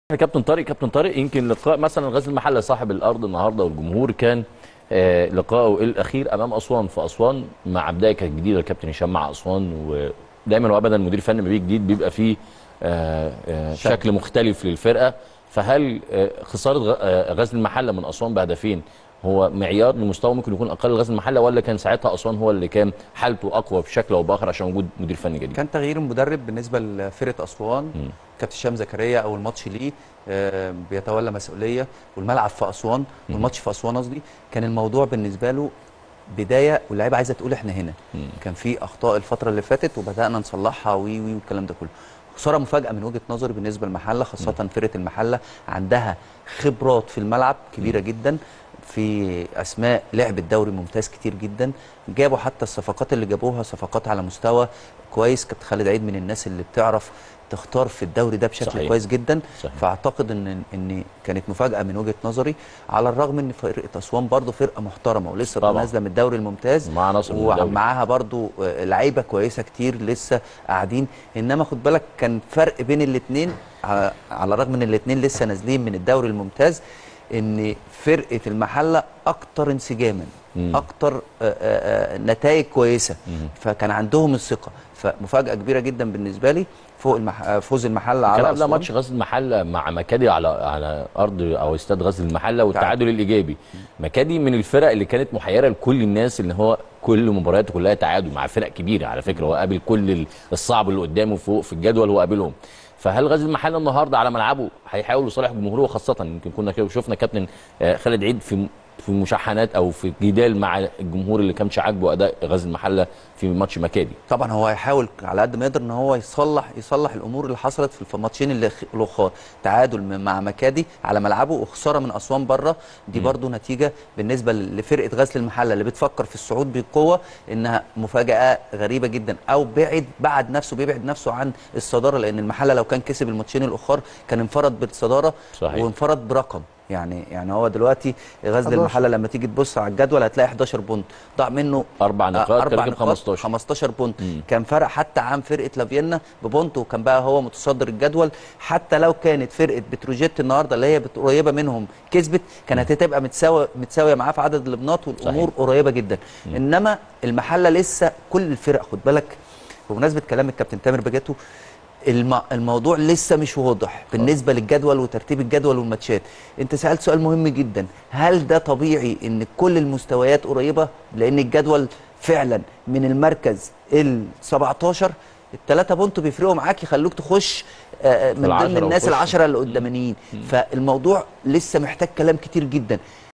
كابتن طارق كابتن طارق يمكن لقاء مثلا غزل المحله صاحب الارض النهارده والجمهور كان آه لقائه الاخير امام اسوان في اسوان مع بدايه كانت جديده الكابتن هشام مع اسوان ودايما وابدا المدير الفني لما بيجي جديد بيبقى فيه آه آه شكل. شكل مختلف للفرقه فهل آه خساره غ- آه غزل المحله من اسوان بهدفين هو معيار لمستوى ممكن يكون اقل غزل المحله ولا كان ساعتها اسوان هو اللي كان حالته اقوى بشكل او باخر عشان وجود مدير فني جديد كان تغيير المدرب بالنسبه لفرقه اسوان كابتن هشام زكريا اول ماتش ليه آه، بيتولى مسؤوليه والملعب في اسوان والماتش في اسوان قصدي كان الموضوع بالنسبه له بدايه واللعيبه عايزه تقول احنا هنا كان في اخطاء الفتره اللي فاتت وبدانا نصلحها وي وي والكلام ده كله خساره مفاجاه من وجهه نظري بالنسبه للمحله خاصه فرقه المحله عندها خبرات في الملعب كبيره جدا في اسماء لعب الدوري ممتاز كتير جدا جابوا حتى الصفقات اللي جابوها صفقات على مستوى كويس كابتن خالد عيد من الناس اللي بتعرف تختار في الدوري ده بشكل صحيح. كويس جدا صحيح. فاعتقد ان ان كانت مفاجاه من وجهه نظري على الرغم ان فرقه اسوان برضو فرقه محترمه ولسه طبعا. نازله من الدوري الممتاز ومعاها ناصر من الدوري. ومعاها برضو آه، لعيبه كويسه كتير لسه قاعدين انما خد بالك كان فرق بين الاثنين على الرغم ان الاثنين لسه نازلين من الدوري الممتاز ان فرقه المحله اكتر انسجاما مم. اكتر نتائج كويسه فكان عندهم الثقه فمفاجاه كبيره جدا بالنسبه لي فوق المح... آه، فوز المحله على كان قبلها أسوان. ماتش غزل المحله مع مكادي على على ارض او استاد غزل المحله والتعادل الايجابي مكادي من الفرق اللي كانت محيره لكل الناس ان هو كل مبارياته كلها تعادل مع فرق كبيره على فكره هو قابل كل الصعب اللي قدامه فوق في الجدول هو قابلهم فهل غزل المحله النهارده على ملعبه هيحاول يصالح جمهوره وخاصه يمكن كنا كده شفنا كابتن آه، خالد عيد في في مشاحنات او في جدال مع الجمهور اللي كانش عاجبه اداء غزل المحله في ماتش مكادي طبعا هو هيحاول على قد ما يقدر ان هو يصلح يصلح الامور اللي حصلت في الماتشين اللي خ- الاخر تعادل م- مع مكادي على ملعبه وخساره من اسوان بره دي برضو نتيجه بالنسبه ل- لفرقه غزل المحله اللي بتفكر في الصعود بقوه انها مفاجاه غريبه جدا او بعد بعد نفسه بيبعد نفسه عن الصداره لان المحله لو كان كسب الماتشين الاخر كان انفرد بالصداره صحيح. وانفرد برقم يعني يعني هو دلوقتي غزل 11. المحله لما تيجي تبص على الجدول هتلاقي 11 بونت ضاع منه اربع نقاط اربع تركب نقاط 15 15 بونت مم. كان فرق حتى عن فرقه لافينا ببونت وكان بقى هو متصدر الجدول حتى لو كانت فرقه بتروجيت النهارده اللي هي بت- قريبه منهم كسبت كانت هتبقى متساويه متساويه معاه في عدد البنات والامور صحيح. قريبه جدا انما المحله لسه كل الفرق خد بالك بمناسبه كلام الكابتن تامر بجاتو الم... الموضوع لسه مش واضح بالنسبه للجدول وترتيب الجدول والماتشات انت سالت سؤال مهم جدا هل ده طبيعي ان كل المستويات قريبه لان الجدول فعلا من المركز ال 17 الثلاثه بونت بيفرقوا معاك يخلوك تخش آه، آه، من ضمن العشرة الناس وتخش. العشره اللي قدامانيين فالموضوع لسه محتاج كلام كتير جدا